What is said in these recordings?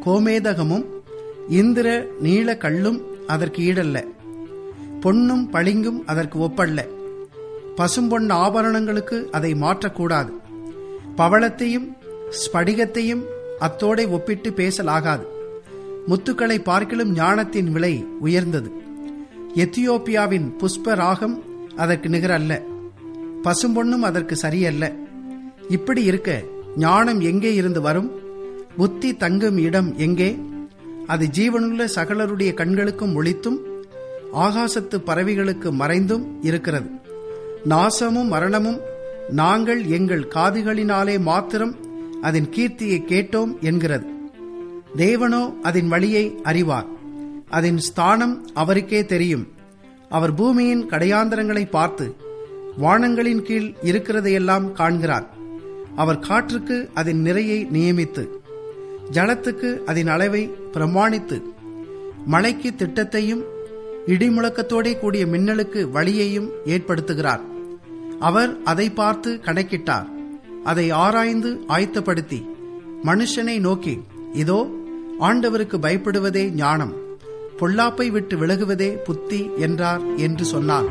கோமேதகமும் இந்திர நீல கல்லும் அதற்கு ஈடல்ல பொன்னும் பளிங்கும் அதற்கு ஒப்பல்ல பசும்பொன் ஆபரணங்களுக்கு அதை மாற்றக்கூடாது பவளத்தையும் ஸ்படிகத்தையும் அத்தோடே ஒப்பிட்டு பேசலாகாது முத்துக்களை பார்க்கிலும் ஞானத்தின் விலை உயர்ந்தது எத்தியோப்பியாவின் புஷ்ப ராகம் அதற்கு நிகரல்ல பசும்பொன்னும் அதற்கு சரியல்ல இப்படி இருக்க ஞானம் எங்கே இருந்து வரும் புத்தி தங்கும் இடம் எங்கே அது ஜீவனுள்ள சகலருடைய கண்களுக்கும் ஒளித்தும் ஆகாசத்து பறவைகளுக்கு மறைந்தும் இருக்கிறது நாசமும் மரணமும் நாங்கள் எங்கள் காதுகளினாலே மாத்திரம் அதன் கீர்த்தியை கேட்டோம் என்கிறது தேவனோ அதன் வழியை அறிவார் அதன் ஸ்தானம் அவருக்கே தெரியும் அவர் பூமியின் கடையாந்தரங்களை பார்த்து வானங்களின் கீழ் இருக்கிறதையெல்லாம் காண்கிறார் அவர் காற்றுக்கு அதன் நிறையை நியமித்து ஜலத்துக்கு அதன் அளவை பிரமாணித்து மழைக்கு திட்டத்தையும் இடிமுழக்கத்தோடே கூடிய மின்னலுக்கு வழியையும் ஏற்படுத்துகிறார் அவர் அதை பார்த்து கணக்கிட்டார் அதை ஆராய்ந்து ஆயத்தப்படுத்தி மனுஷனை நோக்கி இதோ ஆண்டவருக்கு பயப்படுவதே ஞானம் பொல்லாப்பை விட்டு விலகுவதே புத்தி என்றார் என்று சொன்னார்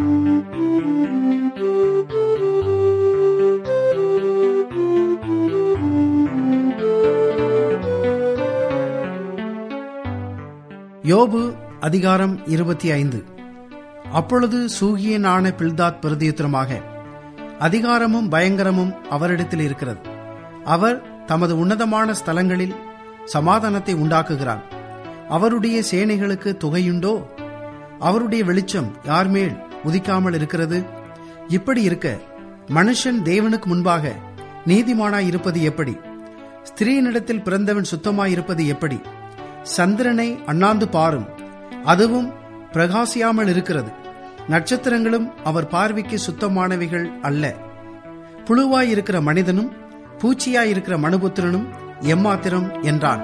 யோபு அதிகாரம் இருபத்தி ஐந்து அப்பொழுது சூகியனான பில்தாத் பிரதியுத்தரமாக அதிகாரமும் பயங்கரமும் அவரிடத்தில் இருக்கிறது அவர் தமது உன்னதமான ஸ்தலங்களில் சமாதானத்தை உண்டாக்குகிறார் அவருடைய சேனைகளுக்கு தொகையுண்டோ அவருடைய வெளிச்சம் யார் மேல் உதிக்காமல் இருக்கிறது இப்படி இருக்க மனுஷன் தேவனுக்கு முன்பாக நீதிமானாய் இருப்பது எப்படி ஸ்திரீனிடத்தில் பிறந்தவன் சுத்தமாய் இருப்பது எப்படி சந்திரனை அண்ணாந்து பாரும் அதுவும் பிரகாசியாமல் இருக்கிறது நட்சத்திரங்களும் அவர் பார்வைக்கு சுத்தமானவைகள் அல்ல புழுவாய் இருக்கிற மனிதனும் பூச்சியாய் இருக்கிற மனுபுத்திரனும் எம்மாத்திரம் என்றான்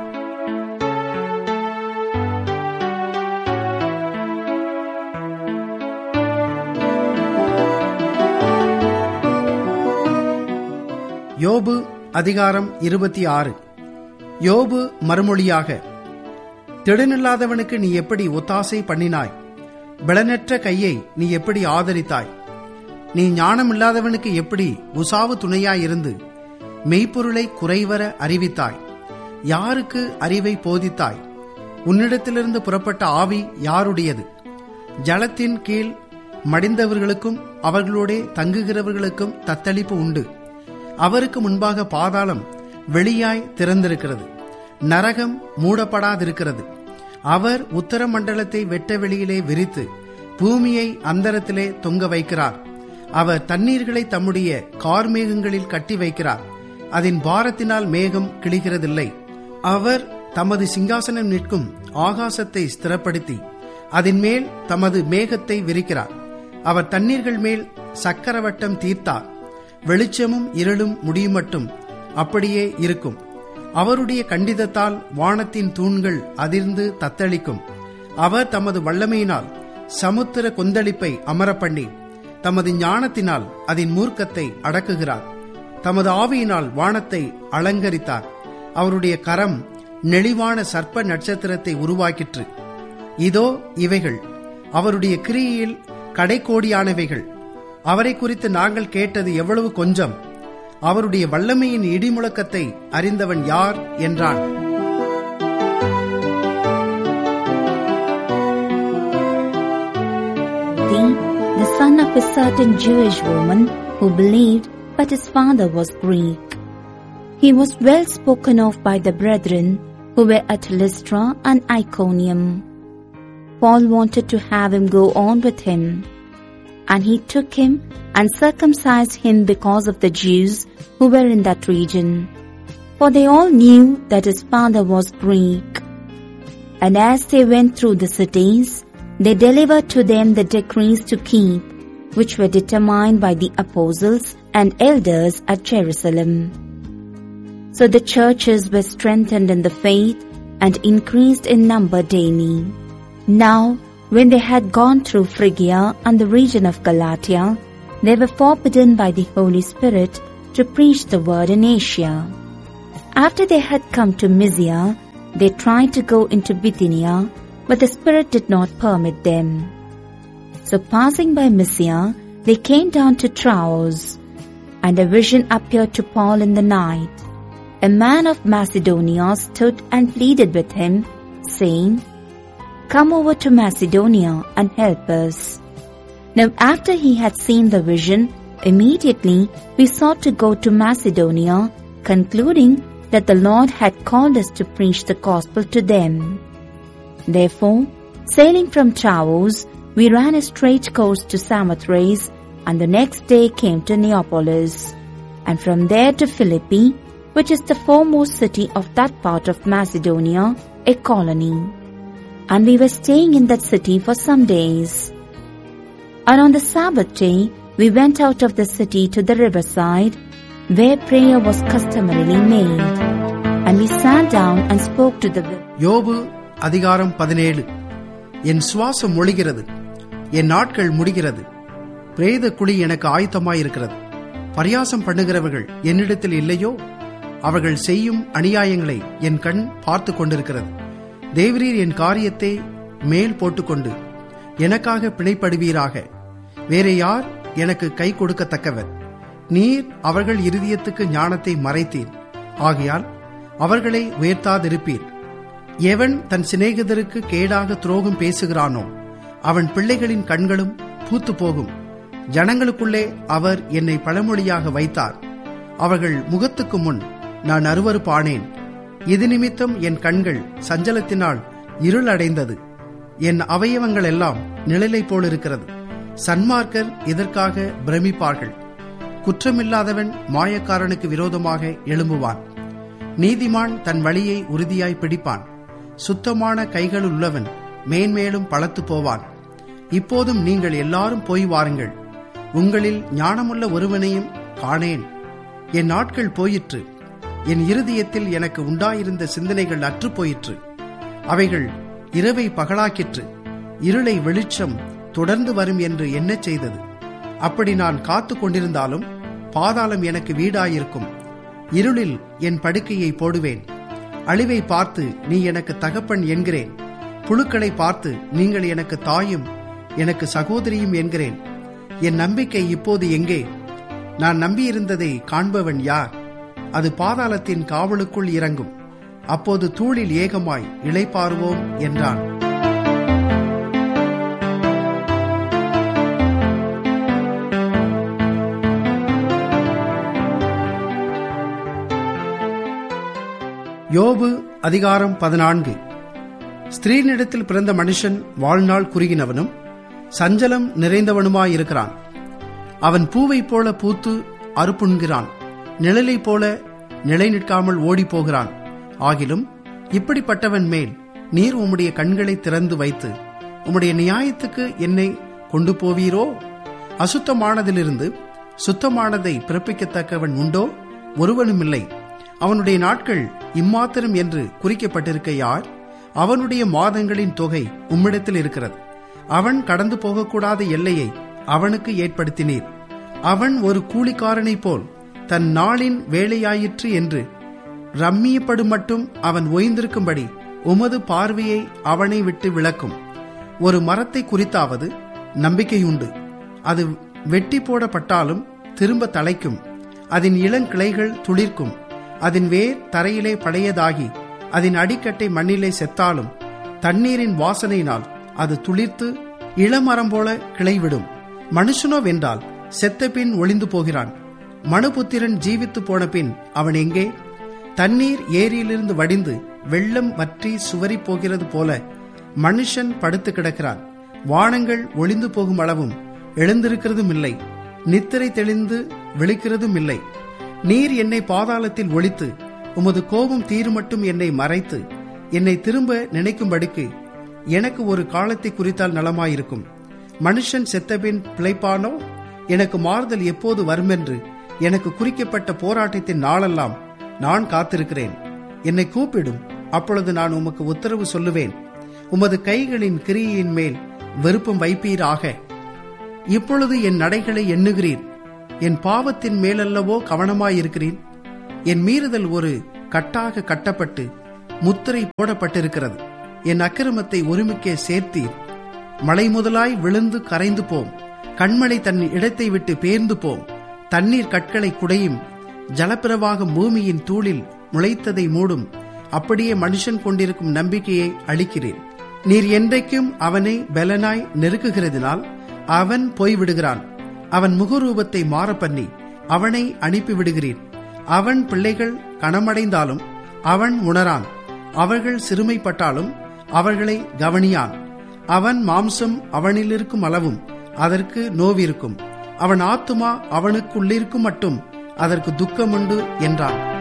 யோபு அதிகாரம் இருபத்தி ஆறு யோபு மறுமொழியாக திடனில்லாதவனுக்கு நீ எப்படி ஒத்தாசை பண்ணினாய் பலனற்ற கையை நீ எப்படி ஆதரித்தாய் நீ ஞானம் இல்லாதவனுக்கு எப்படி உசாவு துணையாயிருந்து மெய்ப்பொருளை குறைவர அறிவித்தாய் யாருக்கு அறிவை போதித்தாய் உன்னிடத்திலிருந்து புறப்பட்ட ஆவி யாருடையது ஜலத்தின் கீழ் மடிந்தவர்களுக்கும் அவர்களோடே தங்குகிறவர்களுக்கும் தத்தளிப்பு உண்டு அவருக்கு முன்பாக பாதாளம் வெளியாய் திறந்திருக்கிறது நரகம் மூடப்படாதிருக்கிறது அவர் உத்தர மண்டலத்தை வெட்ட வெளியிலே விரித்து பூமியை அந்தரத்திலே தொங்க வைக்கிறார் அவர் தண்ணீர்களை தம்முடைய கார்மேகங்களில் கட்டி வைக்கிறார் அதன் பாரத்தினால் மேகம் கிழிகிறதில்லை அவர் தமது சிங்காசனம் நிற்கும் ஆகாசத்தை ஸ்திரப்படுத்தி அதன் மேல் தமது மேகத்தை விரிக்கிறார் அவர் தண்ணீர்கள் மேல் சக்கரவட்டம் தீர்த்தார் வெளிச்சமும் இருளும் முடியுமட்டும் அப்படியே இருக்கும் அவருடைய கண்டிதத்தால் வானத்தின் தூண்கள் அதிர்ந்து தத்தளிக்கும் அவர் தமது வல்லமையினால் சமுத்திர கொந்தளிப்பை அமரப்பண்ணி தமது ஞானத்தினால் அதன் மூர்க்கத்தை அடக்குகிறார் தமது ஆவியினால் வானத்தை அலங்கரித்தார் அவருடைய கரம் நெளிவான சர்ப்ப நட்சத்திரத்தை உருவாக்கிற்று இதோ இவைகள் அவருடைய கிரியில் கடைக்கோடியானவைகள் அவரை குறித்து நாங்கள் கேட்டது எவ்வளவு கொஞ்சம் அவருடைய வல்லமையின் இடிமுழக்கத்தை அறிந்தவன் யார் என்றான் Thee, the son of a certain Jewish woman who believed, but his father was Greek. He was well spoken of by the brethren who were at Lystra and Iconium. Paul wanted to have him go on with him, and he took him and circumcised him because of the Jews who were in that region. For they all knew that his father was Greek. And as they went through the cities, they delivered to them the decrees to keep, which were determined by the apostles and elders at Jerusalem. So the churches were strengthened in the faith and increased in number daily. Now, when they had gone through Phrygia and the region of Galatia, they were forbidden by the Holy Spirit to preach the word in Asia. After they had come to Mysia, They tried to go into Bithynia, but the Spirit did not permit them. So passing by Mysia, they came down to Troas, and a vision appeared to Paul in the night. A man of Macedonia stood and pleaded with him, saying, Come over to Macedonia and help us. Now after he had seen the vision, immediately we sought to go to Macedonia, concluding that the Lord had called us to preach the gospel to them. Therefore, sailing from Troas, we ran a straight course to Samothrace, and the next day came to Neapolis, and from there to Philippi, which is the foremost city of that part of Macedonia, a colony. And we were staying in that city for some days. And on the Sabbath day, we went out of the city to the riverside, where prayer was customarily made. And we sat down and spoke to the women. யோபு அதிகாரம் பதினேழு என் சுவாசம் ஒழிகிறது என் நாட்கள் முடிகிறது பிரேத குழி எனக்கு ஆயத்தமாயிருக்கிறது பரியாசம் பண்ணுகிறவர்கள் என்னிடத்தில் இல்லையோ அவர்கள் செய்யும் அநியாயங்களை என் கண் பார்த்து கொண்டிருக்கிறது தேவரீர் என் காரியத்தை மேல் போட்டுக்கொண்டு எனக்காக பிணைப்படுவீராக வேற யார் எனக்கு கை கொடுக்கத்தக்கவர் நீர் அவர்கள் இருதயத்துக்கு ஞானத்தை மறைத்தீர் ஆகையால் அவர்களை உயர்த்தாதிருப்பீர் எவன் தன் சிநேகிதருக்கு கேடாக துரோகம் பேசுகிறானோ அவன் பிள்ளைகளின் கண்களும் பூத்து போகும் ஜனங்களுக்குள்ளே அவர் என்னை பழமொழியாக வைத்தார் அவர்கள் முகத்துக்கு முன் நான் அருவருப்பானேன் இது நிமித்தம் என் கண்கள் சஞ்சலத்தினால் இருள் அடைந்தது என் அவயவங்கள் எல்லாம் நிழலை போலிருக்கிறது சன்மார்க்கர் இதற்காக பிரமிப்பார்கள் குற்றமில்லாதவன் மாயக்காரனுக்கு விரோதமாக எழும்புவான் நீதிமான் தன் வழியை உறுதியாய் பிடிப்பான் சுத்தமான கைகள் உள்ளவன் மேன்மேலும் பழத்து போவான் இப்போதும் நீங்கள் எல்லாரும் போய் வாருங்கள் உங்களில் ஞானமுள்ள ஒருவனையும் காணேன் என் நாட்கள் போயிற்று என் இருதயத்தில் எனக்கு உண்டாயிருந்த சிந்தனைகள் அற்றுப் போயிற்று அவைகள் இரவை பகலாக்கிற்று இருளை வெளிச்சம் தொடர்ந்து வரும் என்று எண்ணச் செய்தது அப்படி நான் காத்து கொண்டிருந்தாலும் பாதாளம் எனக்கு வீடாயிருக்கும் இருளில் என் படுக்கையை போடுவேன் அழிவை பார்த்து நீ எனக்கு தகப்பன் என்கிறேன் புழுக்களை பார்த்து நீங்கள் எனக்கு தாயும் எனக்கு சகோதரியும் என்கிறேன் என் நம்பிக்கை இப்போது எங்கே நான் நம்பியிருந்ததை காண்பவன் யார் அது பாதாளத்தின் காவலுக்குள் இறங்கும் அப்போது தூளில் ஏகமாய் இளைப்பாறுவோம் என்றான் யோபு அதிகாரம் பதினான்கு ஸ்திரீனிடத்தில் பிறந்த மனுஷன் வாழ்நாள் குறுகினவனும் சஞ்சலம் நிறைந்தவனுமாயிருக்கிறான் அவன் பூவைப் போல பூத்து அறுப்புண்கிறான் நிழலைப் போல நிலை நிற்காமல் ஓடிப் போகிறான் ஆகிலும் இப்படிப்பட்டவன் மேல் நீர் உம்முடைய கண்களை திறந்து வைத்து உம்முடைய நியாயத்துக்கு என்னை கொண்டு போவீரோ அசுத்தமானதிலிருந்து சுத்தமானதை பிறப்பிக்கத்தக்கவன் உண்டோ ஒருவனுமில்லை அவனுடைய நாட்கள் இம்மாத்திரம் என்று குறிக்கப்பட்டிருக்க யார் அவனுடைய மாதங்களின் தொகை உம்மிடத்தில் இருக்கிறது அவன் கடந்து போகக்கூடாத எல்லையை அவனுக்கு ஏற்படுத்தினீர் அவன் ஒரு கூலிக்காரனைப் போல் தன் நாளின் வேலையாயிற்று என்று ரம்மியப்படும் மட்டும் அவன் ஓய்ந்திருக்கும்படி உமது பார்வையை அவனை விட்டு விளக்கும் ஒரு மரத்தை குறித்தாவது நம்பிக்கையுண்டு அது வெட்டி போடப்பட்டாலும் திரும்ப தலைக்கும் அதன் இளங்கிளைகள் துளிர்க்கும் அதன் வேர் தரையிலே பழையதாகி அதன் அடிக்கட்டை மண்ணிலே செத்தாலும் தண்ணீரின் வாசனையினால் அது துளிர்த்து இளமரம் போல கிளைவிடும் மனுஷனோ வென்றால் செத்த பின் ஒளிந்து போகிறான் மனுபுத்திரன் ஜீவித்து போன பின் அவன் எங்கே தண்ணீர் ஏரியிலிருந்து வடிந்து வெள்ளம் வற்றி சுவரி போகிறது போல மனுஷன் படுத்து கிடக்கிறான் வானங்கள் ஒளிந்து போகும் அளவும் எழுந்திருக்கிறதும் இல்லை நித்திரை தெளிந்து விழிக்கிறதும் இல்லை நீர் என்னை பாதாளத்தில் ஒழித்து உமது கோபம் தீருமட்டும் என்னை மறைத்து என்னை திரும்ப நினைக்கும்படிக்கு எனக்கு ஒரு காலத்தை குறித்தால் நலமாயிருக்கும் மனுஷன் செத்தபின் பிழைப்பானோ எனக்கு மாறுதல் எப்போது வருமென்று எனக்கு குறிக்கப்பட்ட போராட்டத்தின் நாளெல்லாம் நான் காத்திருக்கிறேன் என்னை கூப்பிடும் அப்பொழுது நான் உமக்கு உத்தரவு சொல்லுவேன் உமது கைகளின் கிரியின் மேல் வெறுப்பம் வைப்பீராக இப்பொழுது என் நடைகளை எண்ணுகிறீர் என் பாவத்தின் மேலல்லவோ கவனமாயிருக்கிறீர் என் மீறுதல் ஒரு கட்டாக கட்டப்பட்டு முத்திரை போடப்பட்டிருக்கிறது என் அக்கிரமத்தை ஒருமிக்கே சேர்த்தீர் மழை முதலாய் விழுந்து கரைந்து போம் கண்மழை தன் இடத்தை விட்டு பேர்ந்து போம் தண்ணீர் கற்களை குடையும் ஜலப்பிரவாகம் பூமியின் தூளில் முளைத்ததை மூடும் அப்படியே மனுஷன் கொண்டிருக்கும் நம்பிக்கையை அளிக்கிறேன் நீர் என்றைக்கும் அவனை பலனாய் நெருக்குகிறதினால் அவன் போய்விடுகிறான் அவன் முகரூபத்தை மாற பண்ணி அவனை அனுப்பிவிடுகிறீர் அவன் பிள்ளைகள் கணமடைந்தாலும் அவன் உணரான் அவர்கள் சிறுமைப்பட்டாலும் அவர்களை கவனியான் அவன் மாம்சம் அவனிலிருக்கும் அளவும் அதற்கு நோவிருக்கும் அவன் ஆத்துமா அவனுக்குள்ளிருக்கும் மட்டும் அதற்கு துக்கமுண்டு என்றான்